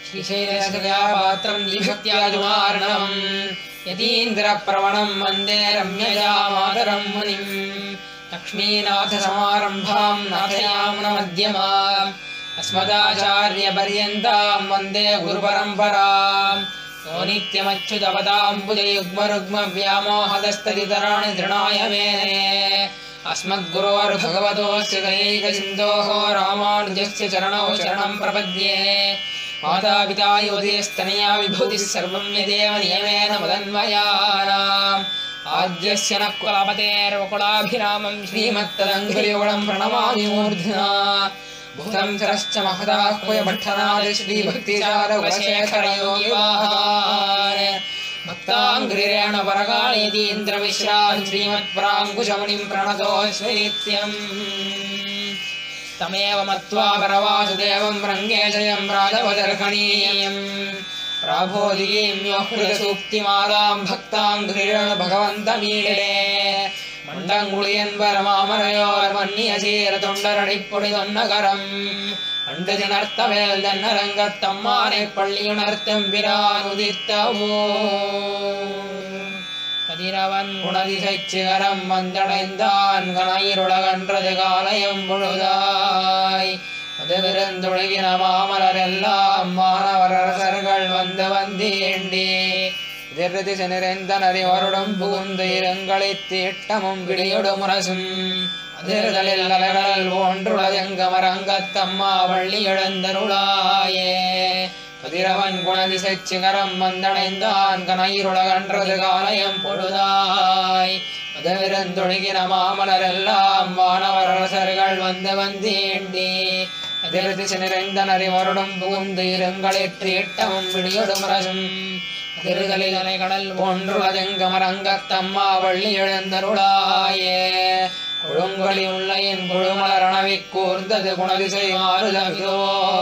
श्रीशैलसदया पात्रम् दीभक्त्याजुमार्णवम् यतीन्द्रप्रवणम् वन्दे रम्यया मातरम् मुनिम् लक्ष्मीनाथसमारम्भाम् नाथयामुनमध्यमाम् अस्मदाचार्यपर्यन्ताम् वन्दे गुरुपरम्पराम् यो नित्यमच्युतपदाम्बुजयुग्मरुग्मव्यामोहदस्तदितराणि तृणाय मेने अस्मद्गुरोर्भगवतोऽस्य दयैकसिन्धोः रामानुजस्य चरणौ शरणम् प्रपद्ये मातापिता योधयस्तनया विभूतिः सर्वम् यदेव नियमेन मदन्वयानाम् आद्यस्य न कुलपतेर्वकुलाभिरामम् श्रीमत्तदङ्घ्रियुगळम् प्रणमामि मूर्ध्ना भूतम् सरश्च महदाह्वयभट्टनाद श्रीभक्तिसारवशेखरयोगिवाहार भक्ताङ्घ्रिरेण वरकाळीतीन्द्रविश्रान् श्रीमत्पराङ्कुशमुनिम् प्रणतोऽस्मि नित्यम् तमेव मत्वा परवासुदेवम् रङ्गेशयम् राघवदर्हणीयम् प्राभोदीम्योहृतसूक्तिमालाम् भक्ताङ्घ्रिरेण भगवन्तमीडे மண்டங்குளியன்பரமாமரையோர் மன்னிய சீர தொண்டரடிப்பொடி தொன்னகரம் அண்டு நர்த்தவேல் தன்னரங்கத்தம்மானை பள்ளியுணர்த்தும் பிரான் உதித்தவோ கதிரவன் குணதிசைச் சிகரம் வந்தடைந்தான் கணயிருலகன்றது காலயம் முழுதாய் அது விருந்தொழுகின மாமலரெல்லாம் மாணவரசர்கள் வந்து வந்தேண்டி திருதி செனிறைந்தனரி வருடம் புகுந்து இருங்களை தீட்டமும் விடியொடு முரசும் அதிர்தலில் அலகடல் ஒன்றுளதெங்கமரங்கத்தம்மா வள்ளி எழுந்தருளாயே கதிரவன் குணதிசை சிகரம் வந்தடைந்தான் கனையிருளகன்றது காலயம் பொழுதாய் மதவிருந்தொழுகின மாமலரெல்லாம் வானவரசர்கள் வந்து வந்தேண்டி அதிர்தி நிறைந்தனரி வருடம் புகுந்து இருங்களை தீட்டமும் விடியொடு முரசும் திருதலில் அலைகடல் ஒன்றுளதெங்கமரங்கத்தம்மா வள்ளி எழுந்தருளாயே கொழுங்கொழி உள்ள என் கொழுமலரணவி கூர்ந்தது குணதிசை மாறுதவிதோ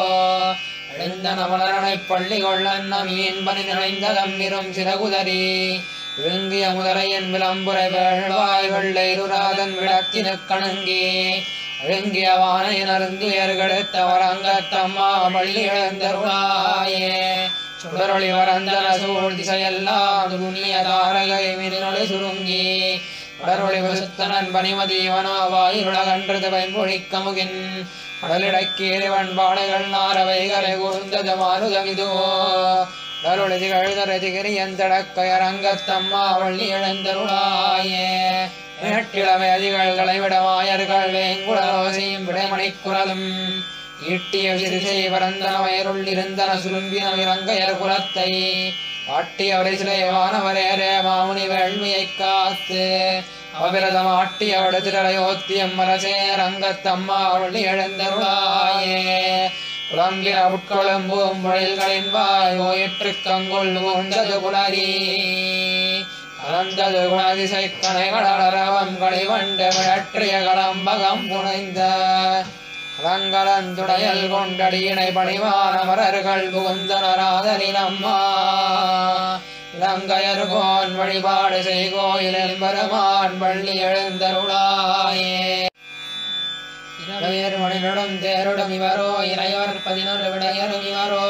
எழுந்தன மலரணை பள்ளி கொள்ளன்ன மீன் பனி நிறைந்ததம் நிறம் சிறகுதறி விழுங்கிய முதலையன் விளம்புரை வேள்வாய் வெள்ளைருராதன் விளத்தினு கணங்கி அழுங்கிய வானையின் அருந்துயர்களெத்தவரங்கத்தம்மா வள்ளி எழுந்தருளாயே சுடரொளி வரந்தன சூழ் திசையெல்லாம் துணிய தாரகை மின்னொளி சுருங்கி படரொளி வசுத்தனன் பனிமதீவனோ வாயிருளகன்றது வைம்பொழிக்க முகின் கடலிடக்கீரிவன் பாடைகள் நாரவைகளை கூர்ந்தது மாறுதமிதோ கடலொளி திகழ்தர திகிரியந்தடக்கயரங்கத்தம்மா வள்ளி எழுந்தருளாயே மேட்டிளமை அதிகள் களைவிட மாயர்கள் வேங்குழலோசையும் விடைமணிக்குரலும் ஈட்டிய சிறுசை பரந்தன வயருள் இருந்தன சுரும்பின விரங்கையர் குலத்தை வாட்டியவரை சிலைவானவரேரே மாமுனி வேள்வியைக் காத்து அவபிரதம் ஆட்டியவடு திரளையோத்தியம் மரசே ரங்கத்தம்மா வள்ளி எழுந்தருளாயே புலம்பின உட்கொழும்பும் முழில்களின் வாய் ஓயிற்று கங்குள் ஊண்டது புலரி கலந்தது குணதிசை கனைகளரவம் களிவண்டு மிழற்றிய களம்பகம் புனைந்த அலங்கலந்துடையல் கொண்டடியினை பணிவான மரர்கள் புகுந்தனராதலின் அம்மா இலங்கையர்கோன் வழிபாடு செய்கோயிலில் பெருமான் பள்ளி எழுந்தருளாயே இரவையர் மணிநடும் தேருடம் இவரோ இறையவர் பதினொரு விடையரும் இவரோ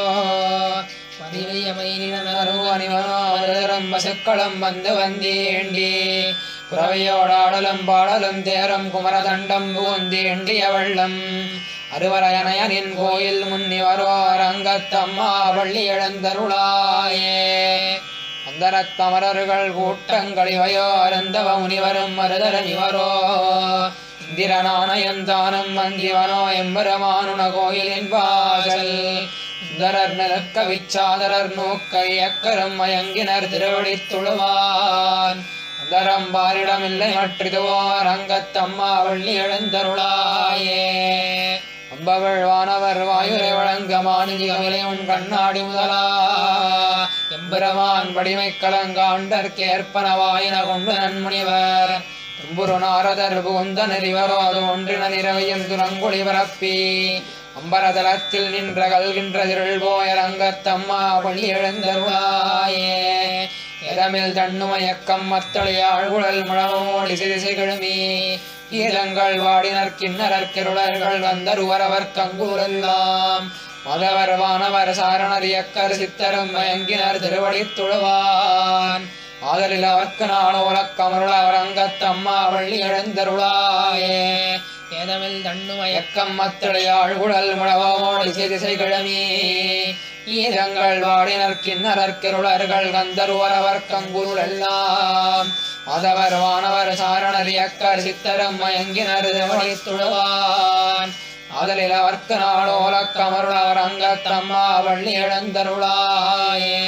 பதிவையமைனினருவனிவனோ அவரும் பசுக்களும் வந்து வந்தேண்டி புறவையோடாடலும் பாடலும் தேரும் குமரதண்டம் பூந்தேண்டிய வெள்ளம் அருவரையனையனின் கோயில் முன்னிவரோ அரங்கத்தம்மா வள்ளி எழுந்தருளாயே அந்தரத்தமரர்கள் கூட்டங்கள் இவையோ அருந்தவ முனிவரும் மருதரன் இவரோ இந்திரனானயந்தானும் வந்திவனோ எம்பெருமானுன கோயிலின் வாசல் சுந்தரர் நிலக்க விச்சாதரர் நோக்கை அக்கரும் மயங்கினர் திருவடி துழுவான் அந்தரம் பாரிடமில்லை மற்றிதுவோ ரங்கத்தம்மா வள்ளி எழுந்தருளாயே அம்பவள் வானவர் வாயுரை வழங்க மாநிதி கவிலை உன் கண்ணாடி முதலா எம்பெருமான் வடிமை கலங்காண்டற்கேற்பனவாயின கொண்டு நன்முனிவர் தும்புரு நாரதர் புகுந்த நெறிவரோ அது ஒன்றின நிறவையும் துரங்குழி பரப்பி அம்பரதலத்தில் நின்ற கல்கின்ற திருள் போய ரங்கத்தம்மா பள்ளி எழுந்தருளாயே எதமில் தண்ணுமயக்கம் மத்தளி ஆழ்குழல் முழமோடி சிறிசை கிழமி ஈரங்கள் வாடினர் கிண்ணறர் கிருளர்கள் வந்தருவரவர் கங்கூரெல்லாம் அதவர் வானவர் சாரணரியக்கர் சித்தரும் மயங்கினர் திருவடி துழுவான் ஆதலில் அவர்க்கு நாளோலக் கமருள அவரங்கத்தம்மா வள்ளி எழுந்தருளாயே ஏதமில் தண்ணு மயக்கம் மத்தடையாள் குழல் முழவோடு சிதிசை கிழமி ஈரங்கள் வாடினர் கிண்ணறர் கிருளர்கள் கந்தருவரவர் கங்குருள் எல்லாம் அதவர் வானவர் சாரணர் எக்கர் சித்தரம் மயங்கினர் திருவடி துழுவான் ஆதலில் அவர்க்கு நாளோலக் கமருளவர் அங்கத்தம்மா வள்ளி எழுந்தருளாயே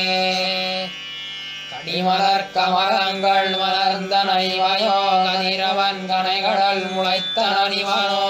கடிமலர் கமலங்கள் மலர்ந்தனை வயோகனிரவன் கனைகடல் முளைத்தனிவனோ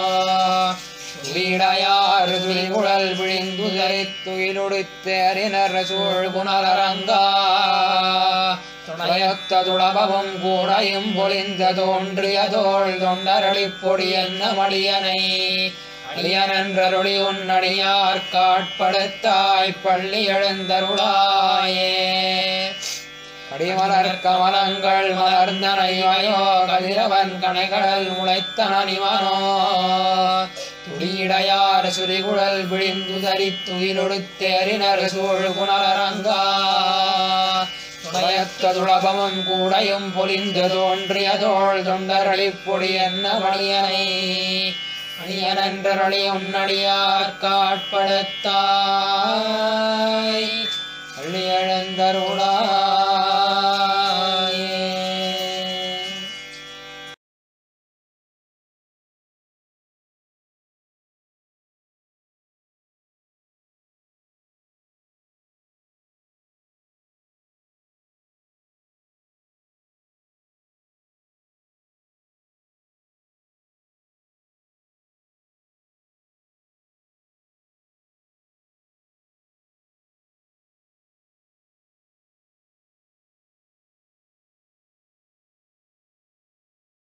துளிடையார் துளிகுழல் விழிந்துதறி துயிலுடித்து அறிஞர் சூழ் குணலரங்கா துணையொத்த துளபமும் கூடையும் பொலிந்த தோன்றிய தோள் தொண்டரளிப் பொடி என்ன மடியனை அடியனன்றருளி உன்னடியார் காட்படுத்தாய் பள்ளி எழுந்தருளாயே கடிமலர் கமலங்கள் மலர்ந்தனை வயோ கதிரவன் கனைகடல் முளைத்தனிவனோ துடியிடையார் சுரிகுழல் விழிந்து தரித்துயிலொடுத்தேறினர் சூழ் குணரங்கா துணையத்த துளபமும் கூடையும் பொலிந்து தோன்றிய தோள் தொண்டரளிப் பொடி என்ன மணியனை அணியனன்றரளி உன்னடியார் காட்படுத்தாய்